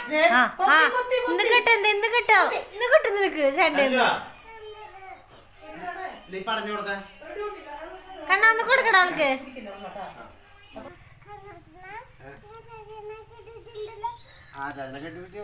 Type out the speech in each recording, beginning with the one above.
ആ ആ ഇന്ന് കിട്ടോ ഇന്ന് കിട്ടോ ഇന്ന് കിട്ടും നിനക്ക് ചേട്ടൻ നീ പറഞ്ഞു കൊടുത്തേ കണ്ണാ ഒന്ന് കൊടുക്കടാ അവൾക്ക് ആ ചേട്ടനെ കെട്ടിപ്പിടിച്ചു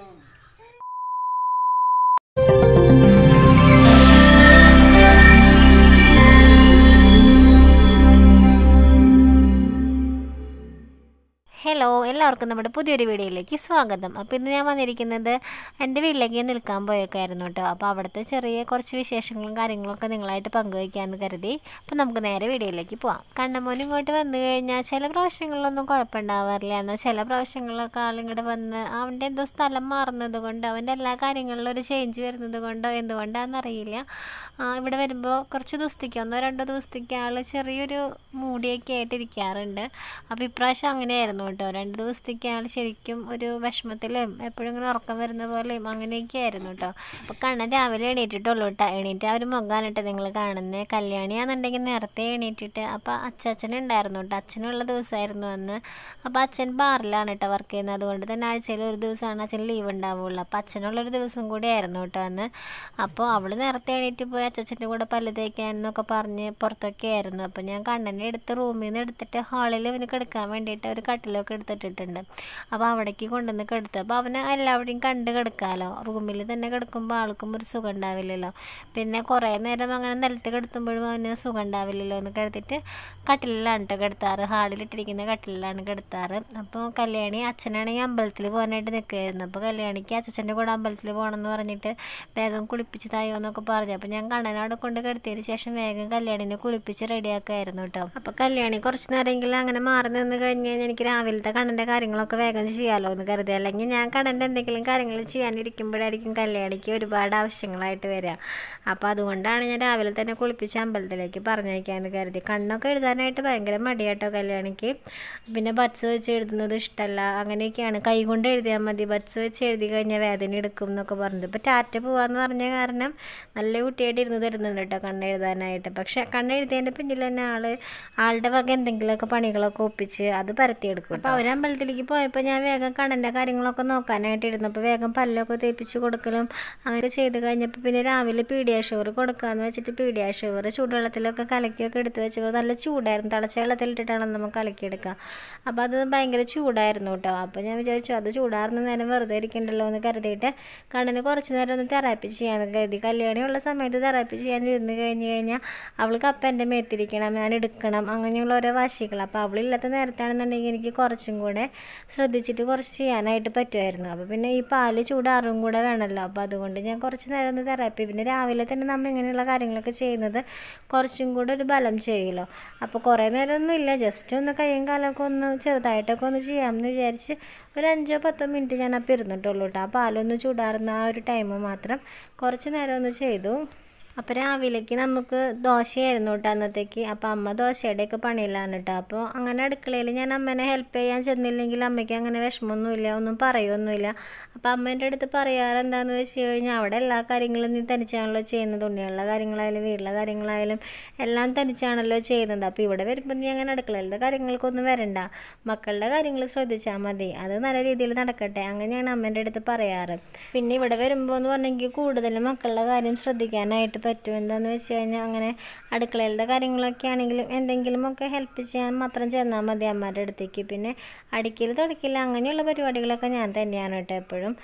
ഹലോ എല്ലാവർക്കും നമ്മുടെ പുതിയൊരു വീഡിയോയിലേക്ക് സ്വാഗതം അപ്പോൾ ഇന്ന് ഞാൻ വന്നിരിക്കുന്നത് എൻ്റെ വീട്ടിലേക്ക് നിൽക്കാൻ പോയേക്കായിരുന്നു കേട്ടോ അപ്പോൾ അവിടുത്തെ ചെറിയ കുറച്ച് വിശേഷങ്ങളും കാര്യങ്ങളൊക്കെ നിങ്ങളായിട്ട് പങ്കുവയ്ക്കാമെന്ന് കരുതി അപ്പോൾ നമുക്ക് നേരെ വീഡിയോയിലേക്ക് പോവാം കണ്ണമോൻ ഇങ്ങോട്ട് വന്നു കഴിഞ്ഞാൽ ചില പ്രാവശ്യങ്ങളിലൊന്നും കുഴപ്പമുണ്ടാവാറില്ല എന്നാൽ ചില പ്രാവശ്യങ്ങളിലൊക്കെ ആളിങ്ങോട്ട് വന്ന് അവൻ്റെ എന്തോ സ്ഥലം മാറുന്നത് കൊണ്ട് അവൻ്റെ എല്ലാ കാര്യങ്ങളിലും ഒരു ചേഞ്ച് വരുന്നത് കൊണ്ടോ എന്തുകൊണ്ടാണെന്നറിയില്ല ആ, ഇവിടെ വരുമ്പോൾ കുറച്ച് ദിവസത്തേക്ക് ഒന്നോ രണ്ടോ ദിവസത്തേക്ക് ആൾ ചെറിയൊരു മൂടിയൊക്കെ ആയിട്ട് ഇരിക്കാറുണ്ട് അപ്പോൾ ഇപ്രാവശ്യം അങ്ങനെയായിരുന്നു കേട്ടോ രണ്ട് ദിവസത്തേക്ക് ആൾ ശരിക്കും ഒരു വിഷമത്തിലും എപ്പോഴും ഇങ്ങനെ ഉറക്കം വരുന്ന പോലെയും അങ്ങനെയൊക്കെ ആയിരുന്നു കേട്ടോ അപ്പോൾ കണ്ണൻ രാവിലെ എണീറ്റിട്ടുള്ളൂ കേട്ടോ എണീറ്റ് ആ ഒരു മുഖമാണ് കേട്ടോ നിങ്ങൾ കാണുന്നത് കല്യാണിയാണെന്നുണ്ടെങ്കിൽ നേരത്തെ എണീറ്റിട്ട് അപ്പോൾ അച്ചാച്ചൻ ഉണ്ടായിരുന്നു കേട്ടോ അച്ഛനുള്ള ദിവസമായിരുന്നു അന്ന് അപ്പോൾ അച്ഛൻ ബാറിലാണ് കേട്ടോ വർക്ക് ചെയ്യുന്നത് അതുകൊണ്ട് തന്നെ ആഴ്ചയിൽ ഒരു ദിവസമാണ് അച്ഛൻ ലീവ് ഉണ്ടാവുള്ളൂ അപ്പോൾ അച്ഛനുള്ളൊരു ദിവസം കൂടി ആയിരുന്നു കേട്ടോ അന്ന് അപ്പോൾ അവൾ നേരത്തെ എണീറ്റ് പോയി അച്ഛൻ്റെ കൂടെ പല്ല് തേക്കാനെന്നൊക്കെ പറഞ്ഞ് പുറത്തൊക്കെ ആയിരുന്നു അപ്പോൾ ഞാൻ കണ്ണനെ എടുത്ത് റൂമിൽ നിന്ന് എടുത്തിട്ട് ഹാളിൽ അവന് കിടക്കാൻ വേണ്ടിയിട്ട് ഒരു കട്ടിലൊക്കെ എടുത്തിട്ടിട്ടുണ്ട് അപ്പോൾ അവിടേക്ക് കൊണ്ടുവന്ന് കിടത്തു അപ്പോൾ അവന് എല്ലാവരുടെയും കണ്ട് കിടക്കാമല്ലോ റൂമിൽ തന്നെ കിടക്കുമ്പോൾ ആൾക്കും ഒരു സുഖം ഉണ്ടാവില്ലല്ലോ പിന്നെ കുറേ നേരം അങ്ങനെ നിലത്ത് കിടത്തുമ്പോഴും അവന് സുഖം ഉണ്ടാവില്ലല്ലോ എന്ന് കരുതിയിട്ട് കട്ടിലിലാണ് കേട്ടോ കിടത്താറ് ഹാളിലിട്ടിരിക്കുന്ന കട്ടിലിലാണ് കിടത്താറ് അപ്പോൾ കല്യാണി അച്ഛനാണെങ്കിൽ അമ്പലത്തിൽ പോകാനായിട്ട് നിൽക്കുകയായിരുന്നു അപ്പോൾ കല്യാണിക്ക് അച്ഛൻ്റെ കൂടെ അമ്പലത്തിൽ പോകണമെന്ന് പറഞ്ഞിട്ട് വേഗം കുളിപ്പിച്ച് തായോ എന്നൊക്കെ പറഞ്ഞു അപ്പോൾ ഞാൻ കണ്ണനവിടെ കൊണ്ട് കിടത്തിയതിന് ശേഷം വേഗം കല്യാണിനെ കുളിപ്പിച്ച് റെഡിയാക്കുമായിരുന്നു കേട്ടോ അപ്പോൾ കല്യാണി കുറച്ച് നേരമെങ്കിലും അങ്ങനെ മാറി നിന്ന് കഴിഞ്ഞ് കഴിഞ്ഞാൽ എനിക്ക് രാവിലത്തെ കണ്ണൻ്റെ കാര്യങ്ങളൊക്കെ വേഗം ചെയ്യാമല്ലോ എന്ന് കരുതി അല്ലെങ്കിൽ ഞാൻ കണ്ണൻ്റെ എന്തെങ്കിലും കാര്യങ്ങൾ ചെയ്യാനിരിക്കുമ്പോഴായിരിക്കും കല്യാണിക്ക് ഒരുപാട് ആവശ്യങ്ങളായിട്ട് വരിക അപ്പോൾ അതുകൊണ്ടാണ് ഞാൻ രാവിലെ തന്നെ കുളിപ്പിച്ച് അമ്പലത്തിലേക്ക് പറഞ്ഞയക്കാമെന്ന് കരുതി കണ്ണൊക്കെ എഴുതാനായിട്ട് ഭയങ്കര മടിയാട്ടോ കല്യാണിക്ക് പിന്നെ ബഡ്സ് വെച്ച് എഴുതുന്നത് ഇഷ്ടമല്ല അങ്ങനെയൊക്കെയാണ് കൈകൊണ്ട് എഴുതിയാൽ മതി ബഡ്സ് വെച്ച് എഴുതി കഴിഞ്ഞാൽ വേദന എടുക്കും എന്നൊക്കെ പറഞ്ഞത് ഇപ്പോൾ ടാറ്റ പോവാന്ന് പറഞ്ഞ കാരണം നല്ല കുട്ടിയായിട്ട് ഇരുന്ന് തരുന്നുണ്ട് കേട്ടോ കണ്ണ് എഴുതാനായിട്ട് പക്ഷേ കണ്ണ് എഴുതിയതിൻ്റെ പിന്നിൽ തന്നെ ആൾ ആളുടെ വക എന്തെങ്കിലുമൊക്കെ പണികളൊക്കെ ഒപ്പിച്ച് അത് പരത്തിയെടുക്കും അപ്പോൾ അവർ അമ്പലത്തിലേക്ക് പോയപ്പോൾ ഞാൻ വേഗം കണ്ണൻ്റെ കാര്യങ്ങളൊക്കെ നോക്കാനായിട്ട് ഇരുന്നപ്പോൾ വേഗം പല്ലൊക്കെ തേപ്പിച്ച് കൊടുക്കലും അങ്ങനെ ചെയ്ത് കഴിഞ്ഞപ്പോൾ പിന്നെ രാവിലെ പീഡിയാഷുവർ കൊടുക്കാമെന്ന് വെച്ചിട്ട് പീഡിയാഷുവർ ചൂടുവെള്ളത്തിലൊക്കെ കലക്കിയൊക്കെ എടുത്ത് വെച്ചപ്പോൾ നല്ല ചൂടായിരുന്നു തിളച്ച വെള്ളത്തിലിട്ടിട്ടാണ് നമുക്ക് കലക്കിയെടുക്കുക അപ്പോൾ അത് ഭയങ്കര ചൂടായിരുന്നു കേട്ടോ അപ്പോൾ ഞാൻ വിചാരിച്ചു അത് ചൂടാറുന്ന നേരം വെറുതെ ഇരിക്കണ്ടല്ലോ എന്ന് കരുതിയിട്ട് കണ്ണിന് കുറച്ച് നേരം ഒന്ന് തെറാപ്പി ചെയ്യാമെന്ന് കരുതി കല്യാണിയുള്ള സമയത്ത് തെറാപ്പി ചെയ്യാൻ ഇരുന്ന് കഴിഞ്ഞ് കഴിഞ്ഞാൽ അവൾക്ക് അപ്പം എൻ്റെ മേത്തിരിക്കണം ഞാൻ എടുക്കണം അങ്ങനെയുള്ള ഓരോ വാശികൾ അപ്പോൾ അവളില്ലാത്ത നേരത്താണെന്നുണ്ടെങ്കിൽ എനിക്ക് കുറച്ചും കൂടെ ശ്രദ്ധിച്ചിട്ട് കുറച്ച് ചെയ്യാനായിട്ട് പറ്റുമായിരുന്നു അപ്പോൾ പിന്നെ ഈ പാല് ചൂടാറും കൂടെ വേണമല്ലോ അപ്പോൾ അതുകൊണ്ട് ഞാൻ കുറച്ച് നേരം ഒന്ന് തെറാപ്പി പിന്നെ രാവിലെ തന്നെ നമ്മൾ ഇങ്ങനെയുള്ള കാര്യങ്ങളൊക്കെ ചെയ്യുന്നത് കുറച്ചും കൂടെ ഒരു ബലം ചെയ്യുമല്ലോ അപ്പോൾ കുറേ നേരമൊന്നും ഇല്ല ജസ്റ്റ് ഒന്ന് കയ്യും കാലമൊക്കെ ഒന്ന് ചെറുതായിട്ടൊക്കെ ഒന്ന് ചെയ്യാമെന്ന് വിചാരിച്ച് ഒരു അഞ്ചോ പത്തോ മിനിറ്റ് ഞാൻ അപ്പോൾ ഇരുന്നിട്ടുള്ളൂ കേട്ടോ ആ പാലൊന്ന് ചൂടാറുന്ന ആ ഒരു ടൈം മാത്രം കുറച്ച് നേരം ഒന്ന് ചെയ്തു അപ്പോൾ രാവിലേക്ക് നമുക്ക് ദോശയായിരുന്നു കേട്ടോ അന്നത്തേക്ക് അപ്പോൾ അമ്മ ദോശയുടെയൊക്കെ പണിയിലാണ് കേട്ടോ അപ്പോൾ അങ്ങനെ അടുക്കളയിൽ ഞാൻ അമ്മേനെ ഹെൽപ്പ് ചെയ്യാൻ ചെന്നില്ലെങ്കിൽ അമ്മയ്ക്ക് അങ്ങനെ വിഷമമൊന്നുമില്ല ഒന്നും പറയൊന്നുമില്ല അപ്പോൾ അമ്മേൻ്റെ അടുത്ത് പറയാറ് എന്താണെന്ന് വെച്ച് കഴിഞ്ഞാൽ അവിടെ എല്ലാ കാര്യങ്ങളും നീ തനിച്ചാണല്ലോ ചെയ്യുന്നത് ഉണ്ണിയുള്ള കാര്യങ്ങളായാലും വീട്ടിലെ കാര്യങ്ങളായാലും എല്ലാം തനിച്ചാണല്ലോ ചെയ്യുന്നത് അപ്പോൾ ഇവിടെ വരുമ്പോൾ നീ അങ്ങനെ അടുക്കളയിലത്തെ കാര്യങ്ങൾക്കൊന്നും വരണ്ട മക്കളുടെ കാര്യങ്ങൾ ശ്രദ്ധിച്ചാൽ മതി അത് നല്ല രീതിയിൽ നടക്കട്ടെ അങ്ങനെയാണ് അമ്മേൻ്റെ അടുത്ത് പറയാറ് പിന്നെ ഇവിടെ വരുമ്പോൾ എന്ന് പറഞ്ഞെങ്കിൽ കൂടുതലും മക്കളുടെ കാര്യം ശ്രദ്ധിക്കാനായിട്ട് പറ്റും എന്താണെന്ന് വെച്ച് കഴിഞ്ഞാൽ അങ്ങനെ അടുക്കളയിലത്തെ കാര്യങ്ങളൊക്കെ ആണെങ്കിലും എന്തെങ്കിലുമൊക്കെ ഹെൽപ്പ് ചെയ്യാൻ മാത്രം ചെന്നാൽ മതി അമ്മയുടെ അടുത്തേക്ക് പിന്നെ അടിക്കൽ തുടക്കില്ല അങ്ങനെയുള്ള പരിപാടികളൊക്കെ ഞാൻ തന്നെയാണ് കേട്ടോ എപ്പോഴും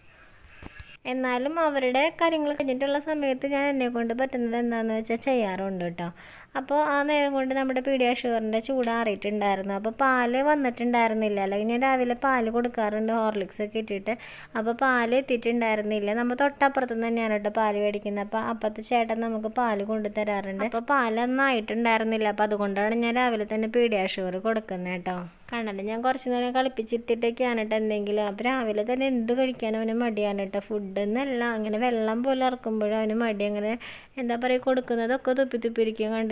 എന്നാലും അവരുടെ കാര്യങ്ങൾ കഴിഞ്ഞിട്ടുള്ള സമയത്ത് ഞാൻ എന്നെ കൊണ്ട് പറ്റുന്നത് എന്താണെന്ന് വെച്ചാൽ ചെയ്യാറുണ്ട് കേട്ടോ അപ്പോൾ ആ നേരം കൊണ്ട് നമ്മുടെ പീഡിയാഷുവറിൻ്റെ ചൂടാറിയിട്ടുണ്ടായിരുന്നു അപ്പോൾ പാല് വന്നിട്ടുണ്ടായിരുന്നില്ല അല്ലെങ്കിൽ ഞാൻ രാവിലെ പാല് കൊടുക്കാറുണ്ട് ഹോർലിക്സ് ഒക്കെ ഇട്ടിട്ട് അപ്പോൾ പാല് എത്തിയിട്ടുണ്ടായിരുന്നില്ല നമ്മൾ തൊട്ടപ്പുറത്ത് നിന്ന് തന്നെയാണ് കേട്ടോ പാല് മേടിക്കുന്നത് അപ്പോൾ അപ്പുറത്തെ ചേട്ടൻ നമുക്ക് പാല് കൊണ്ടു തരാറുണ്ട് അപ്പോൾ പാലൊന്നും ആയിട്ടുണ്ടായിരുന്നില്ല അപ്പോൾ അതുകൊണ്ടാണ് ഞാൻ രാവിലെ തന്നെ പീഡിയാഷുവർ കൊടുക്കുന്നത് കേട്ടോ കണ്ണന് ഞാൻ കുറച്ച് നേരം കളിപ്പിച്ചിട്ടിട്ടൊക്കെയാണ് കേട്ടോ എന്തെങ്കിലും അപ്പോൾ രാവിലെ തന്നെ എന്ത് കഴിക്കാനും അവന് മടിയാണ് കേട്ടോ ഫുഡ് എന്നല്ല അങ്ങനെ വെള്ളം പോലെ ഇറക്കുമ്പോഴും അവന് മടി അങ്ങനെ എന്താ പറയുക കൊടുക്കുന്നതൊക്കെ തുപ്പി തുപ്പിയിരിക്കും കണ്ടില്ലേ ഒക്കെ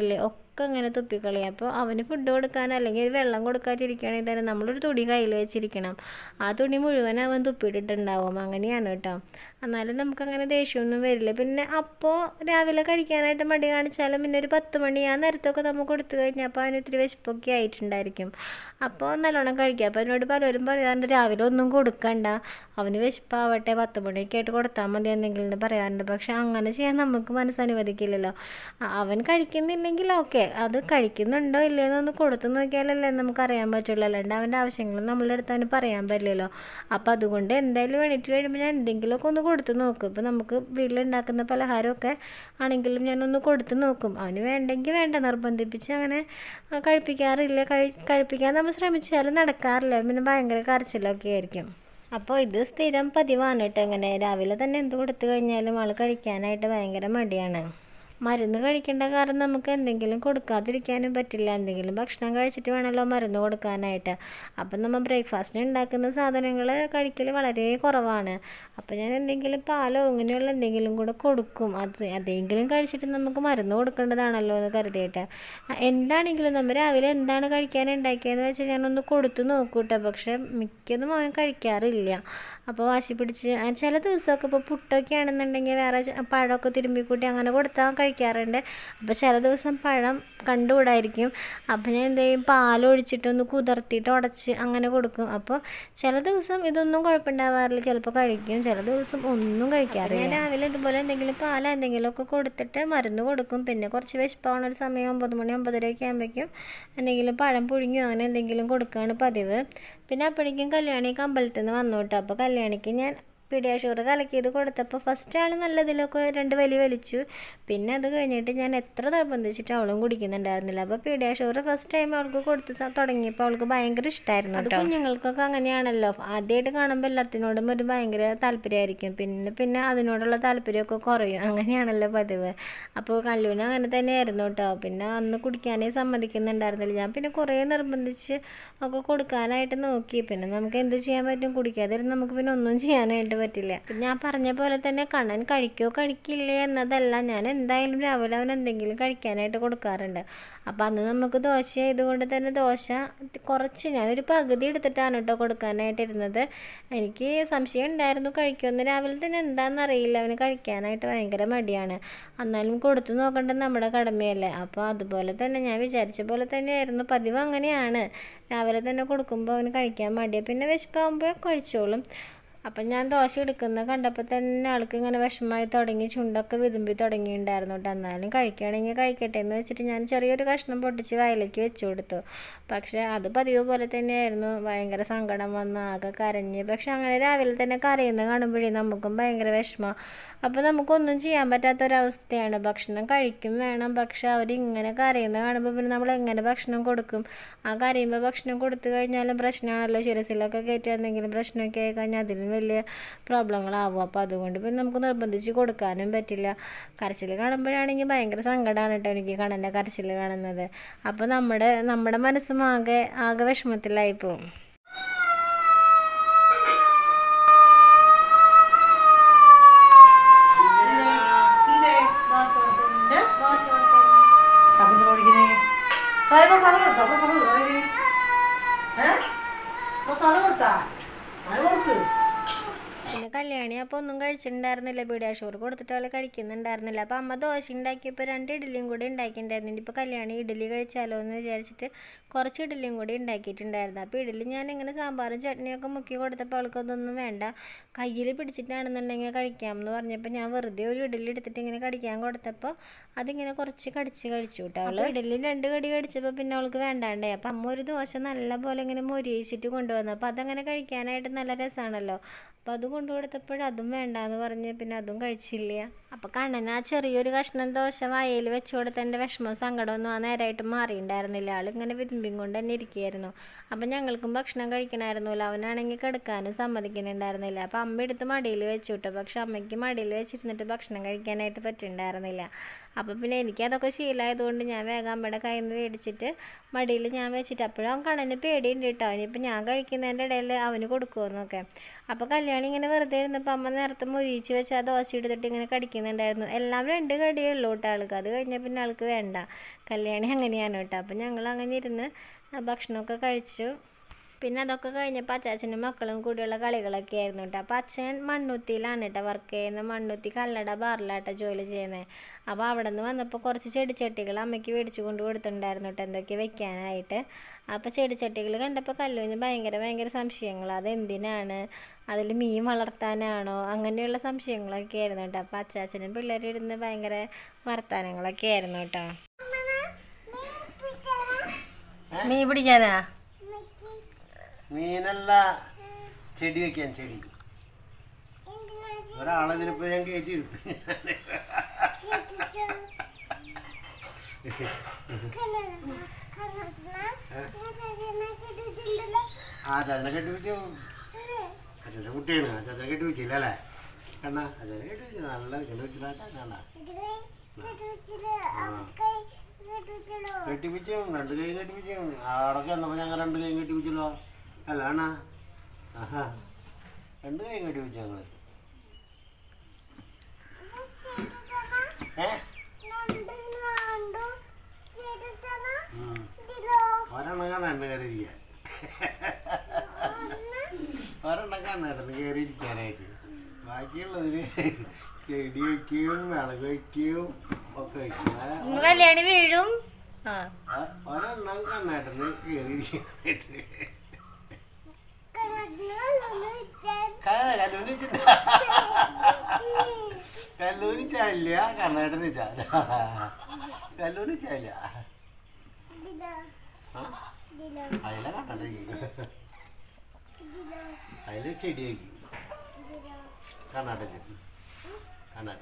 ഒക്കെ ഇങ്ങനെ തുപ്പിക്കളയും അപ്പോൾ അവന് ഫുഡ് കൊടുക്കാൻ അല്ലെങ്കിൽ ഒരു വെള്ളം കൊടുക്കാതിരിക്കുകയാണെങ്കിൽ തന്നെ നമ്മളൊരു തുണി കയ്യിൽ വെച്ചിരിക്കണം ആ തുണി മുഴുവൻ അവൻ തുപ്പിയിട്ടിട്ടുണ്ടാവും അങ്ങനെയാണ് കേട്ടോ എന്നാലും നമുക്കങ്ങനെ ദേഷ്യമൊന്നും വരില്ല പിന്നെ അപ്പോൾ രാവിലെ കഴിക്കാനായിട്ട് മടി കാണിച്ചാലും പിന്നെ ഒരു പത്ത് മണി ആ നേരത്തൊക്കെ നമുക്ക് കൊടുത്തു കഴിഞ്ഞാൽ അപ്പോൾ അവന് ഇത്തിരി വിശപ്പൊക്കെ ആയിട്ടുണ്ടായിരിക്കും അപ്പോൾ നല്ലോണം കഴിക്കുക അപ്പോൾ അതിനോട് പലരും പറയാറുണ്ട് രാവിലെ ഒന്നും കൊടുക്കണ്ട അവന് വിശപ്പാവട്ടെ പത്ത് മണിയൊക്കെ ആയിട്ട് കൊടുത്താൽ മതി എന്തെങ്കിലും എന്ന് പറയാറുണ്ട് പക്ഷെ അങ്ങനെ ചെയ്യാൻ നമുക്ക് മനസ്സനുവദിക്കില്ലല്ലോ ആ, അവൻ കഴിക്കുന്നില്ലെങ്കിൽ ഓക്കെ അത് കഴിക്കുന്നുണ്ടോ ഇല്ലയെന്ന് ഒന്ന് കൊടുത്തു നോക്കിയാലല്ലേ നമുക്ക് അറിയാൻ പറ്റുള്ളൂ അല്ലാണ്ട് അവൻ്റെ ആവശ്യങ്ങൾ നമ്മളുടെ അടുത്ത് അവന് പറയാൻ പറ്റില്ലല്ലോ അപ്പോൾ അതുകൊണ്ട് എന്തായാലും എണീറ്റ് കഴിയുമ്പോൾ ഞാൻ എന്തെങ്കിലുമൊക്കെ ഒന്ന് കൊടുത്തു നോക്കും ഇപ്പോൾ നമുക്ക് വീട്ടിലുണ്ടാക്കുന്ന പലഹാരമൊക്കെ ആണെങ്കിലും ഞാനൊന്ന് കൊടുത്തു നോക്കും അവന് വേണ്ടെങ്കിൽ വേണ്ട നിർബന്ധിപ്പിച്ച് അങ്ങനെ ആ, കഴിപ്പിക്കാറില്ല കഴി കഴിപ്പിക്കാൻ നമ്മൾ ശ്രമിച്ചാലും നടക്കാറില്ല പിന്നെ ഭയങ്കര കരച്ചിലൊക്കെ ആയിരിക്കും അപ്പോൾ ഇത് സ്ഥിരം പതിവാണ് കേട്ടോ ഇങ്ങനെ രാവിലെ തന്നെ എന്ത് കൊടുത്തു കഴിഞ്ഞാലും ആൾ കഴിക്കാനായിട്ട് ഭയങ്കര മടിയാണ് മരുന്ന് കഴിക്കേണ്ട കാരണം നമുക്ക് എന്തെങ്കിലും കൊടുക്കാതിരിക്കാനും പറ്റില്ല എന്തെങ്കിലും ഭക്ഷണം കഴിച്ചിട്ട് വേണമല്ലോ മരുന്ന് കൊടുക്കാനായിട്ട് അപ്പം നമ്മൾ ബ്രേക്ക്ഫാസ്റ്റിന് ഉണ്ടാക്കുന്ന സാധനങ്ങൾ കഴിക്കൽ വളരെ കുറവാണ് അപ്പോൾ ഞാൻ എന്തെങ്കിലും പാലോ ഇങ്ങനെയുള്ള എന്തെങ്കിലും കൂടെ കൊടുക്കും അത് അതെങ്കിലും കഴിച്ചിട്ട് നമുക്ക് മരുന്ന് കൊടുക്കേണ്ടതാണല്ലോ എന്ന് കരുതിയിട്ട് ആ, എന്താണെങ്കിലും നമ്മൾ രാവിലെ എന്താണ് കഴിക്കാൻ ഉണ്ടാക്കിയതെന്ന് വെച്ചാൽ ഞാനൊന്ന് കൊടുത്തു നോക്കൂട്ടോ പക്ഷെ മിക്കതും അവൻ കഴിക്കാറില്ല അപ്പോൾ വാശി പിടിച്ച് ആ, ചില ദിവസമൊക്കെ ഇപ്പോൾ പുട്ടൊക്കെ ആണെന്നുണ്ടെങ്കിൽ വേറെ ച- പഴമൊക്കെ തിരുമ്പി കൂട്ടി അങ്ങനെ കൊടുത്താൽ കഴിക്കാറുണ്ട് അപ്പോൾ ചില ദിവസം പഴം കണ്ടുകൂടായിരിക്കും അപ്പോൾ ഞാൻ എന്ത് ചെയ്യും പാലൊഴിച്ചിട്ടൊന്ന് കുതിർത്തിയിട്ട് ഉടച്ച് അങ്ങനെ കൊടുക്കും അപ്പോൾ ചില ദിവസം ഇതൊന്നും കുഴപ്പമുണ്ടാവാറില്ല ചിലപ്പോൾ കഴിക്കും ചില ദിവസം ഒന്നും കഴിക്കാറില്ല ഞാൻ രാവിലെ ഇതുപോലെ എന്തെങ്കിലും പാല എന്തെങ്കിലുമൊക്കെ കൊടുത്തിട്ട് മരുന്ന് കൊടുക്കും പിന്നെ കുറച്ച് വിശപ്പാവണ ഒരു സമയം ഒമ്പത് മണി ഒമ്പതരയൊക്കെ ആകുമ്പോഴേക്കും എന്തെങ്കിലും പഴം പുഴുങ്ങിയോ അങ്ങനെ എന്തെങ്കിലും കൊടുക്കുകയാണ് പതിവ് പിന്നെ അപ്പോഴേക്കും കല്യാണിക്ക് അമ്പലത്തിൽ നിന്ന് വന്നു കേട്ടോ അപ്പോൾ കല്യാണിക്ക് ഞാൻ പീഡിയാഷുഗർ കലക്കിയത് കൊടുത്തപ്പോൾ ഫസ്റ്റ് ആൾ നല്ലതിലൊക്കെ രണ്ട് വലി വലിച്ചു പിന്നെ അത് കഴിഞ്ഞിട്ട് ഞാൻ എത്ര നിർബന്ധിച്ചിട്ട് അവളും കുടിക്കുന്നുണ്ടായിരുന്നില്ല അപ്പോൾ പീഡിയാഷുഗർ ഫസ്റ്റ് ടൈം അവൾക്ക് കൊടുത്ത് സ- തുടങ്ങിയപ്പോൾ അവൾക്ക് ഭയങ്കര ഇഷ്ടമായിരുന്നു അത് കുഞ്ഞുങ്ങൾക്കൊക്കെ അങ്ങനെയാണല്ലോ ആദ്യമായിട്ട് കാണുമ്പോൾ എല്ലാത്തിനോടും ഒരു ഭയങ്കര താല്പര്യമായിരിക്കും പിന്നെ പിന്നെ അതിനോടുള്ള താല്പര്യമൊക്കെ കുറയും അങ്ങനെയാണല്ലോ പതിവ് അപ്പോൾ കല്ലൂന് അങ്ങനെ തന്നെയായിരുന്നു കേട്ടോ പിന്നെ അന്ന് കുടിക്കാനേ സമ്മതിക്കുന്നുണ്ടായിരുന്നില്ല ഞാൻ പിന്നെ കുറേ നിർബന്ധിച്ച് ഒക്കെ കൊടുക്കാനായിട്ട് നോക്കി പിന്നെ നമുക്ക് എന്ത് ചെയ്യാൻ പറ്റും കുടിക്കാതിരുന്ന് നമുക്ക് പിന്നെ ഒന്നും ചെയ്യാനായിട്ട് പറ്റില്ല പിന്നെ ഞാൻ പറഞ്ഞ പോലെ തന്നെ കണ്ണൻ കഴിക്കോ കഴിക്കില്ലേ എന്നതല്ല ഞാൻ എന്തായാലും രാവിലെ അവൻ എന്തെങ്കിലും കഴിക്കാനായിട്ട് കൊടുക്കാറുണ്ട് അപ്പോൾ അന്ന് നമുക്ക് ദോശ ആയതുകൊണ്ട് തന്നെ ദോശ കുറച്ച് ഞാനൊരു പകുതി എടുത്തിട്ടാണ് കേട്ടോ കൊടുക്കാനായിട്ടിരുന്നത് എനിക്ക് സംശയം ഉണ്ടായിരുന്നു കഴിക്കുമെന്ന് രാവിലെ തന്നെ എന്താണെന്ന് അറിയില്ല അവന് കഴിക്കാനായിട്ട് ഭയങ്കര മടിയാണ് എന്നാലും കൊടുത്തു നോക്കേണ്ടത് നമ്മുടെ കടമയല്ലേ അപ്പോൾ അതുപോലെ തന്നെ ഞാൻ വിചാരിച്ച പോലെ തന്നെയായിരുന്നു പതിവ് അങ്ങനെയാണ് രാവിലെ തന്നെ കൊടുക്കുമ്പോൾ അവന് കഴിക്കാൻ മടിയാണ് പിന്നെ വിശപ്പാകുമ്പോൾ കഴിച്ചോളും അപ്പം ഞാൻ ദോശ എടുക്കുന്ന കണ്ടപ്പോൾ തന്നെ ആൾക്ക് ഇങ്ങനെ വിഷമമായി തുടങ്ങി ചുണ്ടൊക്കെ വിതുമ്പി തുടങ്ങിയിട്ടുണ്ടായിരുന്നു കേട്ടോ എന്നാലും കഴിക്കുകയാണെങ്കിൽ കഴിക്കട്ടെ എന്ന് വെച്ചിട്ട് ഞാൻ ചെറിയൊരു കഷ്ണം പൊട്ടിച്ച് വായിലേക്ക് വെച്ച് കൊടുത്തു പക്ഷേ അത് പതിവ് പോലെ തന്നെയായിരുന്നു ഭയങ്കര സങ്കടം വന്ന് ആകെ കരഞ്ഞ് പക്ഷെ അങ്ങനെ രാവിലെ തന്നെ കരയുന്ന കാണുമ്പോഴേ നമുക്കും ഭയങ്കര വിഷമം അപ്പോൾ നമുക്കൊന്നും ചെയ്യാൻ പറ്റാത്തൊരവസ്ഥയാണ് ഭക്ഷണം കഴിക്കും വേണം പക്ഷെ അവരിങ്ങനെ കരയുന്ന കാണുമ്പോൾ പിന്നെ നമ്മൾ എങ്ങനെ ഭക്ഷണം കൊടുക്കും ആ കരയുമ്പോൾ ഭക്ഷണം കൊടുത്തു കഴിഞ്ഞാലും പ്രശ്നമാണല്ലോ ശിരസിലൊക്കെ കയറ്റി എന്തെങ്കിലും പ്രശ്നമൊക്കെ ആയി കഴിഞ്ഞാൽ അതിലും വലിയ പ്രോബ്ലങ്ങളാവും അപ്പോൾ അതുകൊണ്ട് പിന്നെ നമുക്ക് നിർബന്ധിച്ച് കൊടുക്കാനും പറ്റില്ല കരച്ചിൽ കാണുമ്പോഴാണെങ്കിൽ ഭയങ്കര സങ്കടമാണ് കേട്ടോ എനിക്ക് കണ്ണൻ്റെ കരച്ചിൽ കാണുന്നത് അപ്പോൾ നമ്മുടെ നമ്മുടെ മനസ്സും ആകെ ആകെ വിഷമത്തിലായി പോകും കസന്ന് പഠിക്കുന്നേ മസാല കൊടുത്താ മസാല കൊടുത്താ ഏ മസാല കൊടുത്താ അത് കൊടുക്ക് പിന്നെ കല്യാണി അപ്പോൾ ഒന്നും കഴിച്ചിട്ടുണ്ടായിരുന്നില്ല പീഡിയാഷുഗർ കൊടുത്തിട്ട് അവൾ കഴിക്കുന്നുണ്ടായിരുന്നില്ല അപ്പോൾ അമ്മ ദോശ ഉണ്ടാക്കിയപ്പോൾ രണ്ട് ഇഡ്ഡലിയും കൂടി ഉണ്ടാക്കിയിട്ടുണ്ടായിരുന്നു ഇപ്പോൾ കല്യാണി ഇഡ്ഡലി കഴിച്ചാലോ എന്ന് വിചാരിച്ചിട്ട് കുറച്ച് ഇഡ്ഡലിയും കൂടി ഉണ്ടാക്കിയിട്ടുണ്ടായിരുന്നു അപ്പോൾ ഇഡ്ഡലി ഞാൻ ഇങ്ങനെ സാമ്പാറും ചട്നിയൊക്കെ മുക്കി കൊടുത്തപ്പോൾ അവൾക്ക് അതൊന്നും വേണ്ട കയ്യിൽ പിടിച്ചിട്ടാണെന്നുണ്ടെങ്കിൽ കഴിക്കാം എന്ന് പറഞ്ഞപ്പോൾ ഞാൻ വെറുതെ ഒരു ഇഡ്ഡലി എടുത്തിട്ട് ഇങ്ങനെ കടിക്കാൻ കൊടുത്തപ്പോൾ അതിങ്ങനെ കുറച്ച് കടിച്ച് കഴിച്ചു കേട്ടോ അവൾ ഇഡ്ഡലി രണ്ട് കടി കടിച്ചപ്പോൾ പിന്നെ അവൾക്ക് വേണ്ടാണ്ടേ അപ്പം അമ്മ ഒരു ദോശ നല്ല പോലെ ഇങ്ങനെ മൊരിയിച്ചിട്ട് കൊണ്ടുവന്നു അപ്പോൾ അതങ്ങനെ കഴിക്കാനായിട്ട് നല്ല രസമാണല്ലോ അപ്പോൾ അത് കൊണ്ടു കൊടുത്തപ്പോൾ അതും വേണ്ടാന്ന് പറഞ്ഞ് പിന്നെ അതും കഴിച്ചില്ല അപ്പോൾ കണ്ണൻ ആ ചെറിയൊരു കഷ്ണം ദോശ വായയിൽ വെച്ച് കൊടുത്തതിൻ്റെ വിഷമവും സങ്കടമൊന്നും ആ നേരമായിട്ട് മാറിയിട്ടുണ്ടായിരുന്നില്ല ആളിങ്ങനെ വിരുമ്പിയും കൊണ്ട് തന്നെ ഇരിക്കുകയായിരുന്നു അപ്പം ഞങ്ങൾക്കും ഭക്ഷണം കഴിക്കണമായിരുന്നില്ല അവനാണെങ്കിൽ കിടക്കാനും സമ്മതിക്കുന്നുണ്ടായിരുന്നില്ല അപ്പം അമ്മ എടുത്ത് മടിയിൽ വെച്ചു വിട്ടു പക്ഷെ അമ്മയ്ക്ക് മടിയിൽ വെച്ചിരുന്നിട്ട് ഭക്ഷണം കഴിക്കാനായിട്ട് പറ്റുന്നുണ്ടായിരുന്നില്ല അപ്പോൾ പിന്നെ എനിക്കതൊക്കെ ശീലമായതുകൊണ്ട് ഞാൻ വേഗം അമ്മയുടെ കയ്യിൽ നിന്ന് മേടിച്ചിട്ട് മടിയിൽ ഞാൻ വെച്ചിട്ട് അപ്പോഴും അവൻ കണ്ണന് പേടിയുണ്ട് കേട്ടോ ഇനിയിപ്പോൾ ഞാൻ കഴിക്കുന്നതിൻ്റെ ഇടയിൽ അവന് കൊടുക്കുമെന്നൊക്കെ അപ്പോൾ കല്യാണി ഇങ്ങനെ വെറുതെ ഇരുന്നപ്പോൾ അമ്മ നേരത്തെ മുരിച്ച് വെച്ച് ആ ദോശ എടുത്തിട്ട് ഇങ്ങനെ കടിക്കുന്നുണ്ടായിരുന്നു എല്ലാം രണ്ട് കടിയേ ഉള്ളൂ കേട്ടോ ആൾക്ക് അത് കഴിഞ്ഞാൽ പിന്നെ ആൾക്ക് വേണ്ട കല്യാണി അങ്ങനെയാണ് കേട്ടോ അപ്പോൾ ഞങ്ങൾ അങ്ങനെ ഇരുന്ന് ഭക്ഷണമൊക്കെ കഴിച്ചു പിന്നെ അതൊക്കെ കഴിഞ്ഞപ്പോൾ അച്ചാച്ചനും മക്കളും കൂടിയുള്ള കളികളൊക്കെ ആയിരുന്നു കേട്ടോ അപ്പോൾ അച്ഛൻ മണ്ണുത്തിയിലാണ് കേട്ടോ വർക്ക് ചെയ്യുന്നത് മണ്ണുത്തി കല്ലട ബാറിലാട്ടോ ജോലി ചെയ്യുന്നത് അപ്പോൾ അവിടെ നിന്ന് വന്നപ്പോൾ കുറച്ച് ചെടിച്ചട്ടികൾ അമ്മയ്ക്ക് മേടിച്ചു കൊണ്ട് കൊടുത്തിട്ടുണ്ടായിരുന്നു കേട്ടോ എന്തൊക്കെ വെക്കാനായിട്ട് അപ്പോൾ ചെടിച്ചട്ടികൾ കണ്ടപ്പോൾ കല്ലുവിന് ഭയങ്കര ഭയങ്കര സംശയങ്ങൾ അതെന്തിനാണ് അതിൽ മീൻ വളർത്താനാണോ അങ്ങനെയുള്ള സംശയങ്ങളൊക്കെ ആയിരുന്നു കേട്ടോ അപ്പോൾ അച്ചാച്ചനും പിള്ളേരും ഇരുന്ന് ഭയങ്കര വർത്താനങ്ങളൊക്കെ ആയിരുന്നു കേട്ടോ മീൻ പിടിക്കാനാ മീനല്ല ചെടി വെക്കാൻ ചെടി ഒരാളെ ഇതിലിപ്പോ ഞാൻ കയറ്റി എടുത്തു ആ ചന്ദ്രനെ കെട്ടിപ്പിച്ചു അച്ഛൻ്റെ കുട്ടിയാണ് ആ ചന്ദ്രനെ കെട്ടിപ്പിച്ചില്ല അല്ലേ കണ്ണാ അച്ഛനെ കെട്ടിപ്പിച്ചു നല്ല കെട്ടിപ്പിച്ചില്ല കണ്ണാ കെട്ടിപ്പിച്ചു രണ്ട് കൈ കെട്ടിപ്പിച്ചു ആടൊക്കെ വന്നപ്പോൾ ഞങ്ങൾ രണ്ട് കൈ കെട്ടിപ്പിച്ചല്ലോ അല്ല അണ്ണാ ആഹാ രണ്ട് കൈ കെട്ടിപ്പിച്ചു ഞങ്ങൾ ഏ ഉം. ഒരെണ്ണം കാണാൻ എണ്ണ കയറിയിരിക്കാൻ ഒരെണ്ണം കാണാൻ എണ്ണ കയറിയിരിക്കാനായിട്ട് ബാക്കിയുള്ളതിന് ചെടി വയ്ക്കുകയും വിളക് വയ്ക്കുകയും ഒക്കെ വയ്ക്കും ആ- കല്യാണി വീഴും ആ ആ ഒരെണ്ണം കണ്ണേട്ടന് കയറിയിരിക്കാനായിട്ട് കല്ലൂരി ചാലില്ല കണ്ണേട്ടന് ചാല കല്ലൂരി ചാല അതിലെ കണ്ണട അതില് ചെടി വയ്ക്കും കണ്ണാട്ട ചെടി കണ്ണാട്ട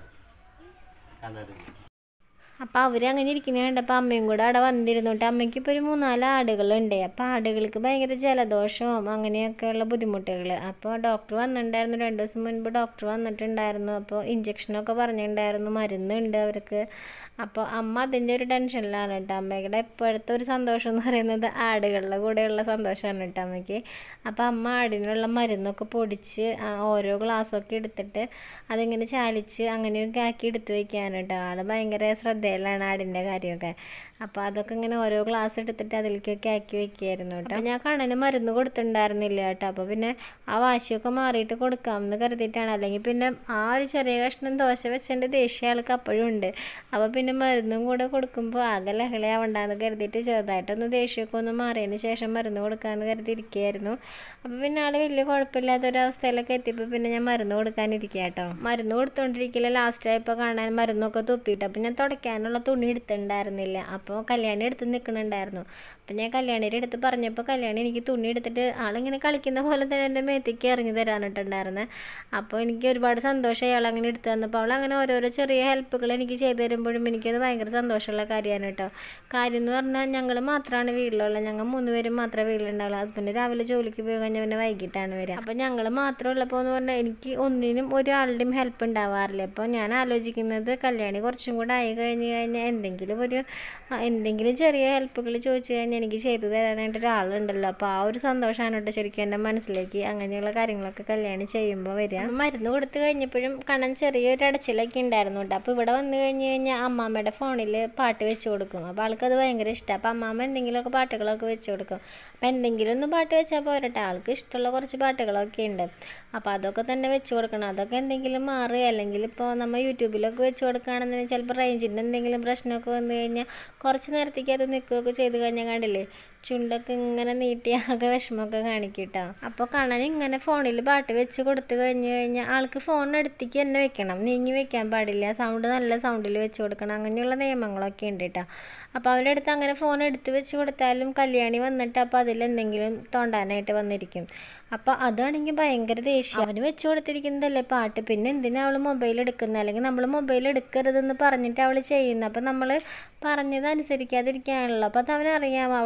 കണ്ണാട്ട ചെടി അപ്പോൾ അവർ അങ്ങനെ ഇരിക്കുന്നത് കണ്ടപ്പോൾ അമ്മയും കൂടെ അവിടെ വന്നിരുന്നു കേട്ടോ അമ്മയ്ക്ക് ഇപ്പോൾ ഒരു മൂന്നാല് ആടുകളുണ്ട് അപ്പോൾ ആടുകൾക്ക് ഭയങ്കര ജലദോഷവും അങ്ങനെയൊക്കെയുള്ള ബുദ്ധിമുട്ടുകൾ അപ്പോൾ ഡോക്ടർ വന്നിട്ടുണ്ടായിരുന്നു രണ്ട് ദിവസം മുൻപ് ഡോക്ടർ വന്നിട്ടുണ്ടായിരുന്നു അപ്പോൾ ഇഞ്ചക്ഷനൊക്കെ പറഞ്ഞിട്ടുണ്ടായിരുന്നു മരുന്നുണ്ട് അവർക്ക് അപ്പോൾ അമ്മ അതിൻ്റെ ഒരു ടെൻഷനിലാണ് കേട്ടോ അമ്മയുടെ ഇപ്പോഴത്തെ ഒരു സന്തോഷം എന്ന് പറയുന്നത് ആടുകളുടെ കൂടെയുള്ള സന്തോഷമാണ് കേട്ടോ അമ്മയ്ക്ക് അപ്പോൾ അമ്മ ആടിനുള്ള മരുന്നൊക്കെ പൊടിച്ച് ആ ഓരോ ഗ്ലാസ്സൊക്കെ എടുത്തിട്ട് അതിങ്ങനെ ചാലിച്ച് അങ്ങനെയൊക്കെ ആക്കി എടുത്ത് വെക്കാണ് കേട്ടോ ആൾ ഭയങ്കര ശ്രദ്ധയിലാണ് ആടിൻ്റെ കാര്യമൊക്കെ അപ്പോൾ അതൊക്കെ ഇങ്ങനെ ഓരോ ഗ്ലാസ് എടുത്തിട്ട് അതിലേക്കൊക്കെ ആക്കി വെക്കുകയായിരുന്നു കേട്ടോ അപ്പോൾ ഞാൻ കണ്ണന് മരുന്ന് കൊടുത്തിട്ടുണ്ടായിരുന്നില്ല കേട്ടോ അപ്പോൾ പിന്നെ ആ വാശിയൊക്കെ മാറിയിട്ട് കൊടുക്കാമെന്ന് കരുതിയിട്ടാണ് അല്ലെങ്കിൽ പിന്നെ ആ ഒരു ചെറിയ കഷ്ണം ദോശ വെച്ചതിൻ്റെ ദേഷ്യം ആൾക്ക് അപ്പോഴും ഉണ്ട് അപ്പോൾ പിന്നെ മരുന്നും കൂടെ കൊടുക്കുമ്പോൾ ആകെ ലഹളയാവണ്ടെന്ന് കരുതിയിട്ട് ചെറുതായിട്ടൊന്ന് ദേഷ്യമൊക്കെ ഒന്ന് മാറിയതിന് ശേഷം മരുന്ന് കൊടുക്കാമെന്ന് കരുതിയിരിക്കുകയായിരുന്നു അപ്പോൾ പിന്നെ ആൾ വലിയ കുഴപ്പമില്ലാത്തൊരവസ്ഥയിലൊക്കെ എത്തിയപ്പോൾ പിന്നെ ഞാൻ മരുന്ന് കൊടുക്കാനിരിക്കുക കേട്ടോ മരുന്ന് കൊടുത്തുകൊണ്ടിരിക്കില്ല ലാസ്റ്റ് ആയപ്പോൾ കാണാൻ മരുന്നൊക്കെ തുപ്പിയിട്ട് അപ്പോൾ ഞാൻ തുടയ്ക്കാനുള്ള തുണി എടുത്തിട്ടുണ്ടായിരുന്നില്ല അപ്പോൾ കല്യാണി എടുത്ത് നിൽക്കുന്നുണ്ടായിരുന്നു അപ്പം ഞാൻ കല്യാണിയുടെ അടുത്ത് പറഞ്ഞപ്പോൾ കല്യാണി എനിക്ക് തുണി എടുത്തിട്ട് ആളിങ്ങനെ കളിക്കുന്ന പോലെ തന്നെ എൻ്റെ മേത്തേക്ക് ഇറങ്ങി തരാനിട്ടുണ്ടായിരുന്നത് അപ്പോൾ എനിക്ക് ഒരുപാട് സന്തോഷമായി അവൾ അങ്ങനെ എടുത്തു തന്നപ്പോൾ അവൾ അങ്ങനെ ഓരോരോ ചെറിയ ഹെൽപ്പുകൾ എനിക്ക് ചെയ്തു തരുമ്പോഴും എനിക്കത് ഭയങ്കര സന്തോഷമുള്ള കാര്യമാണ് കേട്ടോ കാര്യം എന്ന് പറഞ്ഞാൽ ഞങ്ങൾ മാത്രമാണ് വീട്ടിലുള്ളത് ഞങ്ങൾ മൂന്ന് പേരും മാത്രമേ വീട്ടിലുണ്ടാവുള്ളൂ ഹസ്ബൻഡ് രാവിലെ ജോലിക്ക് പോയി കഴിഞ്ഞാൽ പിന്നെ വൈകിട്ടാണ് വരിക അപ്പോൾ ഞങ്ങൾ മാത്രം ഉള്ളപ്പോൾ എന്ന് പറഞ്ഞാൽ എനിക്ക് ഒന്നിനും ഒരാളുടെയും ഹെൽപ്പ് ഉണ്ടാവാറില്ല അപ്പോൾ ഞാൻ ആലോചിക്കുന്നത് കല്യാണി കുറച്ചും കൂടെ ആയി കഴിഞ്ഞ് കഴിഞ്ഞാൽ എന്തെങ്കിലും ഒരു ആ, എന്തെങ്കിലും ചെറിയ ഹെൽപ്പുകൾ ചോദിച്ചു കഴിഞ്ഞാൽ എനിക്ക് ചെയ്തു തരാനായിട്ട് ഒരാളുണ്ടല്ലോ അപ്പോൾ ആ ഒരു സന്തോഷമാണ് കേട്ടോ ശരിക്കും എൻ്റെ മനസ്സിലേക്ക് അങ്ങനെയുള്ള കാര്യങ്ങളൊക്കെ കല്യാണി ചെയ്യുമ്പോൾ വരിക മരുന്ന് കൊടുത്തു കഴിഞ്ഞപ്പോഴും കണ്ണൻ ചെറിയൊരു അടച്ചിലൊക്കെ ഉണ്ടായിരുന്നു കേട്ടോ അപ്പോൾ ഇവിടെ വന്നു കഴിഞ്ഞ് കഴിഞ്ഞാൽ അമ്മാമ്മയുടെ ഫോണിൽ പാട്ട് വെച്ച് കൊടുക്കും അപ്പോൾ ആൾക്കത് ഭയങ്കര ഇഷ്ടമാണ് അപ്പോൾ അമ്മാമ്മ എന്തെങ്കിലുമൊക്കെ പാട്ടുകളൊക്കെ വെച്ച് കൊടുക്കും അപ്പോൾ എന്തെങ്കിലും ഒന്ന് പാട്ട് വെച്ചാൽ പോരട്ടെ ആൾക്ക് ഇഷ്ടമുള്ള കുറച്ച് പാട്ടുകളൊക്കെ ഉണ്ട് അപ്പോൾ അതൊക്കെ തന്നെ വെച്ച് കൊടുക്കണം അതൊക്കെ എന്തെങ്കിലും മാറി അല്ലെങ്കിൽ ഇപ്പോൾ നമ്മൾ യൂട്യൂബിലൊക്കെ വെച്ച് കൊടുക്കുകയാണെന്നുണ്ടെങ്കിൽ ചിലപ്പോൾ റേഞ്ചിൻ്റെ എന്തെങ്കിലും പ്രശ്നമൊക്കെ വന്നു കഴിഞ്ഞാൽ കുറച്ച് നേരത്തേക്ക് അത് നിൽക്കുകയൊക്കെ ചെയ്ത് കഴിഞ്ഞാൽ കണ്ടില്ലേ ചുണ്ടൊക്കെ ഇങ്ങനെ നീട്ടി ആകെ വിഷമമൊക്കെ കാണിക്കും കേട്ടോ അപ്പോൾ കാണാൻ ഇങ്ങനെ ഫോണിൽ പാട്ട് വെച്ച് കൊടുത്തു കഴിഞ്ഞ് കഴിഞ്ഞാൽ ആൾക്ക് ഫോൺ അടുത്തേക്ക് തന്നെ വെക്കണം നീങ്ങി വെക്കാൻ പാടില്ല സൗണ്ട് നല്ല സൗണ്ടിൽ വെച്ച് കൊടുക്കണം അങ്ങനെയുള്ള നിയമങ്ങളൊക്കെ ഉണ്ട് കേട്ടോ അപ്പോൾ അവരുടെ അടുത്ത് അങ്ങനെ ഫോൺ എടുത്ത് വെച്ച് കൊടുത്താലും കല്യാണി വന്നിട്ട് അപ്പോൾ അതിൽ എന്തെങ്കിലും തോണ്ടാനായിട്ട് വന്നിരിക്കും അപ്പോൾ അതാണെങ്കിൽ ഭയങ്കര ദേഷ്യം അവന് വെച്ച് കൊടുത്തിരിക്കുന്നതല്ലേ പാട്ട് പിന്നെ എന്തിനാ അവൾ മൊബൈൽ എടുക്കുന്നത് അല്ലെങ്കിൽ നമ്മൾ മൊബൈൽ എടുക്കരുതെന്ന് പറഞ്ഞിട്ട് അവൾ ചെയ്യുന്നത് അപ്പോൾ നമ്മൾ പറഞ്ഞത് അനുസരിക്കാതിരിക്കാണല്ലോ അപ്പോൾ അത് അവനറിയാം അവൾ കുറുമ്പ്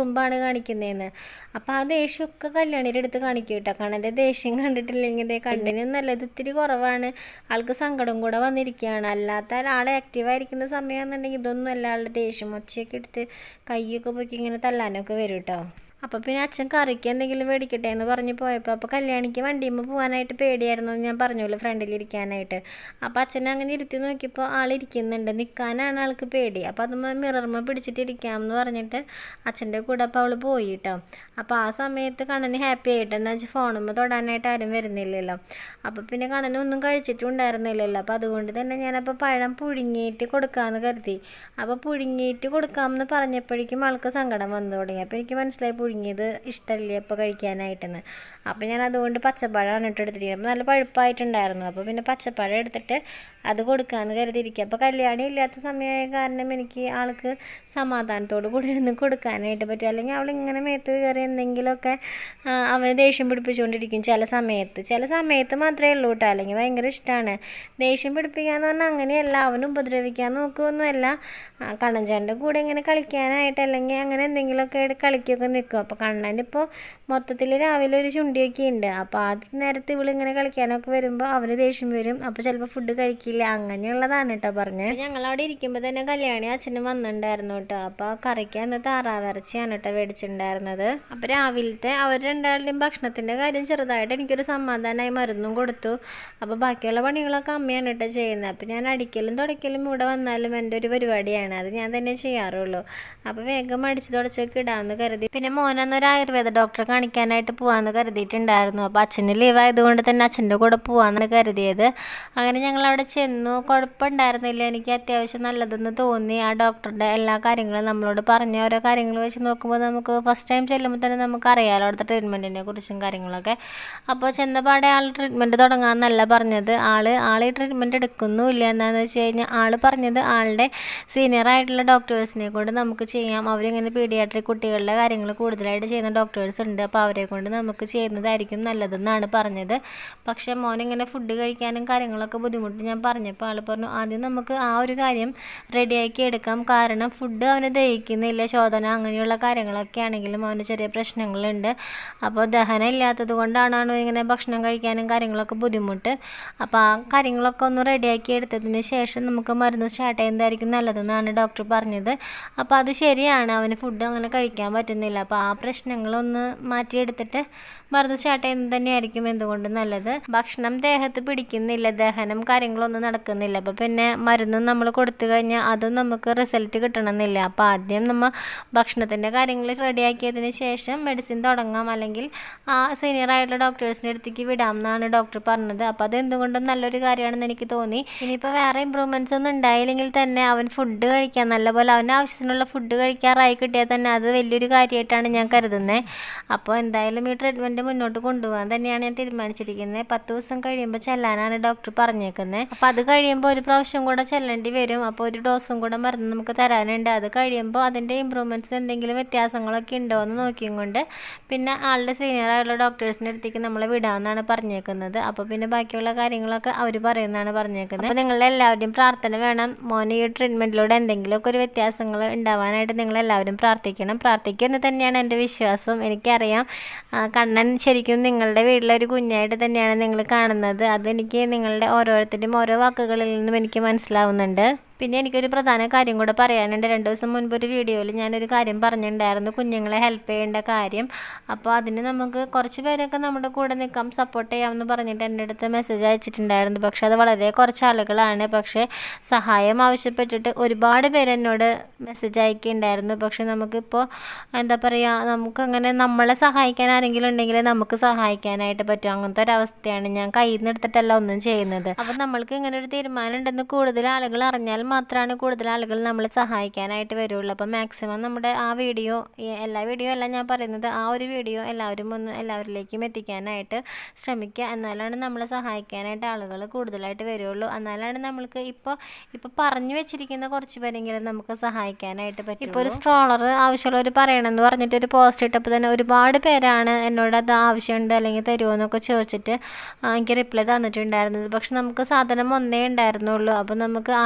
കുറുമ്പാണ് കാണിക്കുന്നതെന്ന് അപ്പം ആ ദേഷ്യമൊക്കെ കല്യാണിയുടെ അടുത്ത് കാണിക്കും കേട്ടോ കണ്ണൻ്റെ ദേഷ്യം കണ്ടിട്ടില്ലെങ്കിൽ ദേ കണ്ണിന് നല്ലത് ഇത്തിരി കുറവാണ് ആൾക്ക് സങ്കടം കൂടെ വന്നിരിക്കുകയാണ് അല്ലാത്ത ആൾ ആക്റ്റീവായിരിക്കുന്ന സമയമാണെന്നുണ്ടെങ്കിൽ ഇതൊന്നും അല്ല ആളുടെ ദേഷ്യം ഒച്ചയൊക്കെ എടുത്ത് കൈയൊക്കെ പൊക്കി ഇങ്ങനെ തല്ലാനൊക്കെ വരും കേട്ടോ അപ്പോൾ പിന്നെ അച്ഛൻ കറിക്ക് എന്തെങ്കിലും മേടിക്കട്ടെ എന്ന് പറഞ്ഞ് പോയപ്പോൾ അപ്പോൾ കല്യാണിക്ക് വണ്ടിയുമ്പോൾ പോകാനായിട്ട് പേടിയായിരുന്നു എന്ന് ഞാൻ പറഞ്ഞല്ലോ ഫ്രണ്ടിലിരിക്കാനായിട്ട് അപ്പോൾ അച്ഛനെ അങ്ങനെ ഇരുത്തി നോക്കിയപ്പോൾ ആൾ ഇരിക്കുന്നുണ്ട് നിൽക്കാനാണ് ആൾക്ക് പേടി അപ്പോൾ അത് മിറർമ പിടിച്ചിട്ട് ഇരിക്കാം എന്ന് പറഞ്ഞിട്ട് അച്ഛൻ്റെ കൂടെ അപ്പോൾ അവൾ പോയി കേട്ടോ അപ്പോൾ ആ സമയത്ത് കണ്ണന് ഹാപ്പി ആയിട്ട് എന്താ വെച്ചാൽ ഫോണുമ്പോൾ തൊടാനായിട്ട് ആരും വരുന്നില്ലല്ലോ അപ്പോൾ പിന്നെ കണ്ണന് ഒന്നും കഴിച്ചിട്ടും ഉണ്ടായിരുന്നില്ലല്ലോ അപ്പോൾ അതുകൊണ്ട് തന്നെ ഞാനപ്പോൾ പഴം പുഴുങ്ങിയിട്ട് കൊടുക്കാമെന്ന് കരുതി അപ്പോൾ പുഴുങ്ങിയിട്ട് കൊടുക്കാമെന്ന് പറഞ്ഞപ്പോഴേക്കും ആൾക്ക് സങ്കടം വന്നു തുടങ്ങി അപ്പോൾ എനിക്ക് മനസ്സിലായി പുഴുങ്ങിയത് ഇഷ്ടമല്ലേ അപ്പോൾ കഴിക്കാനായിട്ടെന്ന് അപ്പോൾ ഞാൻ അതുകൊണ്ട് പച്ചപ്പഴമാണ് ഇട്ട് എടുത്തിരിക്കുന്നത് അപ്പോൾ നല്ല പഴുപ്പായിട്ടുണ്ടായിരുന്നു അപ്പോൾ പിന്നെ പച്ചപ്പഴം എടുത്തിട്ട് അത് കൊടുക്കാമെന്ന് കരുതിയിരിക്കുക അപ്പോൾ കല്യാണം ഇല്ലാത്ത സമയമായ കാരണം എനിക്ക് ആൾക്ക് സമാധാനത്തോട് കൂടി ഇരുന്ന് കൊടുക്കാനായിട്ട് പറ്റും അല്ലെങ്കിൽ അവൾ ഇങ്ങനെ മേത്ത് കയറി എന്തെങ്കിലുമൊക്കെ ആ, അവന് ദേഷ്യം പിടിപ്പിച്ചുകൊണ്ടിരിക്കും ചില സമയത്ത് ചില സമയത്ത് മാത്രമേ ഉള്ളൂ കേട്ടോ അല്ലെങ്കിൽ ഭയങ്കര ഇഷ്ടമാണ് ദേഷ്യം പിടിപ്പിക്കാന്ന് പറഞ്ഞാൽ അങ്ങനെയല്ല അവന് ഉപദ്രവിക്കാൻ നോക്കുകയൊന്നുമല്ല ആ, കണ്ണഞ്ചേൻ്റെ കൂടെ ഇങ്ങനെ കളിക്കാനായിട്ട് അല്ലെങ്കിൽ അങ്ങനെ എന്തെങ്കിലുമൊക്കെ ആയിട്ട് കളിക്കുകയൊക്കെ നിൽക്കും അപ്പോൾ കണ്ണനിപ്പോൾ മൊത്തത്തിൽ രാവിലെ ഒരു ചുണ്ടിയൊക്കെ ഉണ്ട് അപ്പോൾ ആ നേരത്ത് ഇവളിങ്ങനെ കളിക്കാനൊക്കെ വരുമ്പോൾ അവന് ദേഷ്യം വരും അപ്പോൾ ചിലപ്പോൾ ഫുഡ് കഴിക്കില്ല അങ്ങനെയുള്ളതാണ് കേട്ടോ പറഞ്ഞത് ഞങ്ങൾ അവിടെ ഇരിക്കുമ്പോൾ തന്നെ കല്യാണി അച്ഛനും വന്നിട്ടുണ്ടായിരുന്നു കേട്ടോ അപ്പോൾ കറിക്ക് അന്ന് താറാവിറച്ചിയാണ് കേട്ടോ മേടിച്ചിട്ടുണ്ടായിരുന്നത് അപ്പോൾ രാവിലത്തെ അവർ രണ്ടാളുടെയും ഭക്ഷണത്തിൻ്റെ കാര്യം ചെറുതായിട്ട് എനിക്കൊരു സമാധാനമായി മരുന്നും കൊടുത്തു അപ്പോൾ ബാക്കിയുള്ള പണികളൊക്കെ അമ്മയാണ് കേട്ടോ ചെയ്യുന്നത് അപ്പോൾ ഞാൻ അടിക്കലും തുടയ്ക്കലും ഇവിടെ വന്നാലും എൻ്റെ ഒരു പരിപാടിയാണ് അത് ഞാൻ തന്നെ ചെയ്യാറുള്ളൂ അപ്പോൾ വേഗം അടിച്ച് തുടച്ചൊക്കെ ഇടാമെന്ന് കരുതി പിന്നെ മോനന്ന് ഒരു ആയുർവേദ ഡോക്ടറെ കാണിക്കാനായിട്ട് പോകാമെന്ന് കരുതിയിട്ടുണ്ടായിരുന്നു അപ്പോൾ അച്ഛന് ലീവ് ആയതുകൊണ്ട് തന്നെ അച്ഛൻ്റെ കൂടെ പോകാമെന്നാണ് കരുതിയത് അങ്ങനെ ഞങ്ങൾ അവിടെ ചെന്നു കുഴപ്പമുണ്ടായിരുന്നില്ല എനിക്ക് അത്യാവശ്യം നല്ലതെന്ന് തോന്നി ആ ഡോക്ടറുടെ എല്ലാ കാര്യങ്ങളും നമ്മളോട് പറഞ്ഞ ഓരോ കാര്യങ്ങൾ വെച്ച് നോക്കുമ്പോൾ നമുക്ക് ഫസ്റ്റ് ടൈം ചെല്ലുമ്പോൾ തന്നെ നമുക്ക് അറിയാമല്ലോ അവിടുത്തെ ട്രീറ്റ്മെൻറ്റിനെ കുറിച്ചും കാര്യങ്ങളൊക്കെ അപ്പോൾ ചെന്നപാടെ ആൾ ട്രീറ്റ്മെൻറ്റ് തുടങ്ങാമെന്നല്ല പറഞ്ഞത് ആൾ ആൾ ഈ ട്രീറ്റ്മെൻറ്റ് എടുക്കുന്നുമില്ല എന്താണെന്ന് വെച്ച് കഴിഞ്ഞാൽ ആൾ പറഞ്ഞത് ആളുടെ സീനിയർ ആയിട്ടുള്ള ഡോക്ടേഴ്സിനെ കൊണ്ട് നമുക്ക് ചെയ്യാം അവരിങ്ങനെ പീഡിയാട്രിക് കുട്ടികളുടെ കാര്യങ്ങൾ കൂടുതലായിട്ട് ചെയ്യുന്ന ഡോക്ടേഴ്സ് ഉണ്ട് അപ്പോൾ അവരെ കൊണ്ട് നമുക്ക് ചെയ്യുന്നതായിരിക്കും നല്ലതെന്നാണ് പറഞ്ഞത് പക്ഷേ മോനിങ്ങനെ ഫുഡ് കഴിക്കാനും കാര്യങ്ങളൊക്കെ ബുദ്ധിമുട്ട് ഞാൻ പറഞ്ഞപ്പോൾ ആൾ പറഞ്ഞു ആദ്യം നമുക്ക് ആ ഒരു കാര്യം റെഡിയാക്കി എടുക്കാം കാരണം ഫുഡ് അവന് ദഹിക്കുന്നില്ല ശോധന അങ്ങനെയുള്ള കാര്യങ്ങളൊക്കെ ആണെങ്കിലും അവന് ചെറിയ പ്രശ്നങ്ങളുണ്ട് അപ്പോൾ ദഹനം ഇല്ലാത്തത് കൊണ്ടാണോ ഇങ്ങനെ ഭക്ഷണം കഴിക്കാനും കാര്യങ്ങളൊക്കെ ബുദ്ധിമുട്ട് അപ്പോൾ ആ കാര്യങ്ങളൊക്കെ ഒന്ന് റെഡിയാക്കി എടുത്തതിന് ശേഷം നമുക്ക് മരുന്ന് സ്റ്റാർട്ട് ചെയ്യുന്നതായിരിക്കും നല്ലതെന്നാണ് ഡോക്ടർ പറഞ്ഞത് അപ്പോൾ അത് ശരിയാണ് അവന് ഫുഡ് അങ്ങനെ കഴിക്കാൻ പറ്റുന്നില്ല അപ്പോൾ ആ പ്രശ്നങ്ങളൊന്ന് മാറ്റിയെടുത്തിട്ട് മരുന്ന് സ്റ്റാർട്ട് ചെയ്യുന്നത് തന്നെയായിരിക്കും എന്തുകൊണ്ടും നല്ലത് ഭക്ഷണം ദേഹത്ത് പിടിക്കുന്നില്ല ദഹനം കാര്യങ്ങളൊന്നും നടക്കുന്നില്ല അപ്പോൾ പിന്നെ മരുന്നും നമ്മൾ കൊടുത്തു കഴിഞ്ഞാൽ അതും നമുക്ക് റിസൾട്ട് കിട്ടണമെന്നില്ല അപ്പോൾ ആദ്യം നമ്മൾ ഭക്ഷണത്തിൻ്റെ കാര്യങ്ങൾ റെഡിയാക്കിയതിന് ശേഷം മെഡിസിൻ തുടങ്ങാം അല്ലെങ്കിൽ ആ സീനിയർ ആയിട്ടുള്ള ഡോക്ടേഴ്സിൻ്റെ അടുത്തേക്ക് വിടാം എന്നാണ് ഡോക്ടർ പറഞ്ഞത് അപ്പോൾ അത് എന്തുകൊണ്ടും നല്ലൊരു കാര്യമാണെന്ന് എനിക്ക് തോന്നി ഇനിയിപ്പോൾ വേറെ ഇമ്പ്രൂവ്മെൻറ്റ്സ് ഒന്നും ഉണ്ടായില്ലെങ്കിൽ തന്നെ അവൻ ഫുഡ് കഴിക്കാൻ നല്ലപോലെ അവന് ആവശ്യത്തിനുള്ള ഫുഡ് കഴിക്കാറായി കിട്ടിയാൽ തന്നെ അത് വലിയൊരു കാര്യമായിട്ടാണ് ഞാൻ കരുതുന്നത് അപ്പോൾ എന്തായാലും ഈ ട്രീറ്റ്മെൻറ്റ് മുന്നോട്ട് കൊണ്ടുപോകാൻ തന്നെയാണ് ഞാൻ തീരുമാനിച്ചിരിക്കുന്നത് പത്ത് ദിവസം കഴിയുമ്പോൾ ചെല്ലാനാണ് ഡോക്ടർ പറഞ്ഞേക്കുന്നത് അപ്പോൾ അത് കഴിയുമ്പോൾ ഒരു പ്രാവശ്യം കൂടെ ചെല്ലേണ്ടി വരും അപ്പോൾ ഒരു ഡോസും കൂടെ മരുന്ന് നമുക്ക് തരാനുണ്ട് അത് കഴിയുമ്പോൾ അതിൻ്റെ ഇമ്പ്രൂവ്മെൻറ്റ്സ് എന്തെങ്കിലും വ്യത്യാസങ്ങളൊക്കെ ഉണ്ടോ എന്ന് നോക്കിയും കൊണ്ട് പിന്നെ ആളുടെ സീനിയർ ആയിട്ടുള്ള ഡോക്ടേഴ്സിൻ്റെ അടുത്തേക്ക് നമ്മൾ വിടാമെന്നാണ് പറഞ്ഞേക്കുന്നത് അപ്പോൾ പിന്നെ ബാക്കിയുള്ള കാര്യങ്ങളൊക്കെ അവർ പറയുന്നതാണ് പറഞ്ഞേക്കുന്നത് അപ്പോൾ നിങ്ങളുടെ എല്ലാവരുടെയും പ്രാർത്ഥന വേണം മോനെ ഈ ട്രീറ്റ്മെൻറ്റിലൂടെ എന്തെങ്കിലുമൊക്കെ ഒരു വ്യത്യാസങ്ങൾ ഉണ്ടാവാനായിട്ട് നിങ്ങൾ എല്ലാവരും പ്രാർത്ഥിക്കണം പ്രാർത്ഥിക്കുമെന്ന് തന്നെയാണ് എൻ്റെ വിശ്വാസം എനിക്കറിയാം ആ, കണ്ണൻ ശരിക്കും നിങ്ങളുടെ വീട്ടിലൊരു കുഞ്ഞായിട്ട് തന്നെയാണ് നിങ്ങൾ കാണുന്നത് അതെനിക്ക് നിങ്ങളുടെ ഓരോരുത്തരുടെയും ഓരോ വാക്കുകളിൽ നിന്നും എനിക്ക് മനസ്സിലാവുന്നുണ്ട് പിന്നെ എനിക്കൊരു പ്രധാന കാര്യം കൂടെ പറയാനുണ്ട് രണ്ട് ദിവസം മുൻപ് ഒരു വീഡിയോയിൽ ഞാനൊരു കാര്യം പറഞ്ഞിട്ടുണ്ടായിരുന്നു കുഞ്ഞുങ്ങളെ ഹെൽപ്പ് ചെയ്യേണ്ട കാര്യം അപ്പോൾ അതിന് നമുക്ക് കുറച്ച് പേരൊക്കെ നമ്മുടെ കൂടെ നിൽക്കാം സപ്പോർട്ട് ചെയ്യാമെന്ന് പറഞ്ഞിട്ട് എൻ്റെ അടുത്ത് മെസ്സേജ് അയച്ചിട്ടുണ്ടായിരുന്നു പക്ഷേ അത് വളരെ കുറച്ച് ആളുകളാണ് പക്ഷേ സഹായം ആവശ്യപ്പെട്ടിട്ട് ഒരുപാട് പേര് എന്നോട് മെസ്സേജ് അയക്കുന്നുണ്ടായിരുന്നു പക്ഷേ നമുക്കിപ്പോൾ എന്താ പറയുക നമുക്കങ്ങനെ നമ്മളെ സഹായിക്കാൻ ആരെങ്കിലും ഉണ്ടെങ്കിൽ നമുക്ക് സഹായിക്കാനായിട്ട് പറ്റും അങ്ങനത്തെ ഒരു അവസ്ഥയാണ് ഞാൻ കയ്യിൽ നിന്ന് എടുത്തിട്ടല്ല ഒന്നും ചെയ്യുന്നത് അപ്പോൾ നമ്മൾക്ക് ഇങ്ങനെ ഒരു തീരുമാനം ഉണ്ടെന്ന് കൂടുതൽ ആളുകൾ അറിഞ്ഞാൽ മാത്രമാണ് കൂടുതൽ ആളുകൾ നമ്മളെ സഹായിക്കാനായിട്ട് വരുള്ളൂ അപ്പോൾ മാക്സിമം നമ്മുടെ ആ വീഡിയോ എല്ലാ വീഡിയോ അല്ല ഞാൻ പറയുന്നത് ആ ഒരു വീഡിയോ എല്ലാവരും ഒന്ന് എല്ലാവരിലേക്കും എത്തിക്കാനായിട്ട് ശ്രമിക്കുക എന്നാലാണ് നമ്മളെ സഹായിക്കാനായിട്ട് ആളുകൾ കൂടുതലായിട്ട് വരുള്ളൂ എന്നാലാണ് നമ്മൾക്ക് ഇപ്പോൾ ഇപ്പോൾ പറഞ്ഞു വെച്ചിരിക്കുന്ന കുറച്ച് പേരെങ്കിലും നമുക്ക് സഹായിക്കാനായിട്ട് പറ്റും ഇപ്പോൾ ഒരു സ്ട്രോളർ ആവശ്യമുള്ളവർ പറയണമെന്ന് പറഞ്ഞിട്ട് ഒരു പോസ്റ്റ് ഇട്ടപ്പോൾ തന്നെ ഒരുപാട് പേരാണ് എന്നോട് അത് ആവശ്യമുണ്ട് അല്ലെങ്കിൽ തരുമോ എന്നൊക്കെ ചോദിച്ചിട്ട് ആ, എനിക്ക് റിപ്ലൈ തന്നിട്ടുണ്ടായിരുന്നത് പക്ഷെ നമുക്ക് സാധനം ഒന്നേ ഉണ്ടായിരുന്നുള്ളൂ അപ്പോൾ നമുക്ക് ആദ്യം ചോദിച്ച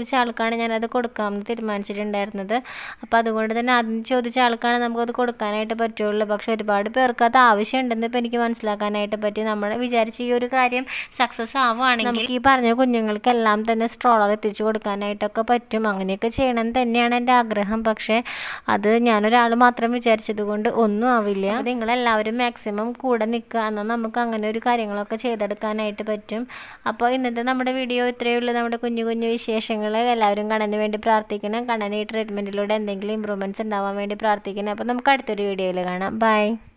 ചോദിച്ച ആൾക്കാണ് ഞാനത് കൊടുക്കാമെന്ന് തീരുമാനിച്ചിട്ടുണ്ടായിരുന്നത് അപ്പോൾ അതുകൊണ്ട് തന്നെ ആദ്യം ചോദിച്ച ആൾക്കാണ് നമുക്കത് കൊടുക്കാനായിട്ട് പറ്റുള്ളൂ പക്ഷെ ഒരുപാട് പേർക്ക് അത് ആവശ്യമുണ്ടെന്ന് ഇപ്പോൾ എനിക്ക് മനസ്സിലാക്കാനായിട്ട് പറ്റി നമ്മൾ വിചാരിച്ച ഈ ഒരു കാര്യം സക്സസ് ആവുകയാണെങ്കിൽ നമുക്ക് ഈ പറഞ്ഞ കുഞ്ഞുങ്ങൾക്കെല്ലാം തന്നെ സ്ട്രോളർ എത്തിച്ചു കൊടുക്കാനായിട്ടൊക്കെ പറ്റും അങ്ങനെയൊക്കെ ചെയ്യണം തന്നെയാണ് എൻ്റെ ആഗ്രഹം പക്ഷേ അത് ഞാനൊരാൾ മാത്രം വിചാരിച്ചത് കൊണ്ട് ഒന്നും ആവില്ല അപ്പോൾ നിങ്ങളെല്ലാവരും മാക്സിമം കൂടെ നിൽക്കുക എന്നാൽ നമുക്ക് അങ്ങനെ ഒരു കാര്യങ്ങളൊക്കെ ചെയ്തെടുക്കാനായിട്ട് പറ്റും അപ്പോൾ ഇന്നത്തെ നമ്മുടെ വീഡിയോ ഇത്രയേ ഉള്ളൂ നമ്മുടെ കുഞ്ഞു കുഞ്ഞു വിശേഷങ്ങൾ എല്ലാവരും കണ്ണന് വേണ്ടി പ്രാർത്ഥിക്കണം കണ്ണന് ഈ ട്രീറ്റ്മെൻറ്റിലൂടെ എന്തെങ്കിലും ഇമ്പ്രൂവ്മെൻറ്റ്സ് ഉണ്ടാവാൻ വേണ്ടി പ്രാർത്ഥിക്കണം അപ്പോൾ നമുക്ക് അടുത്തൊരു വീഡിയോയിൽ കാണാം ബൈ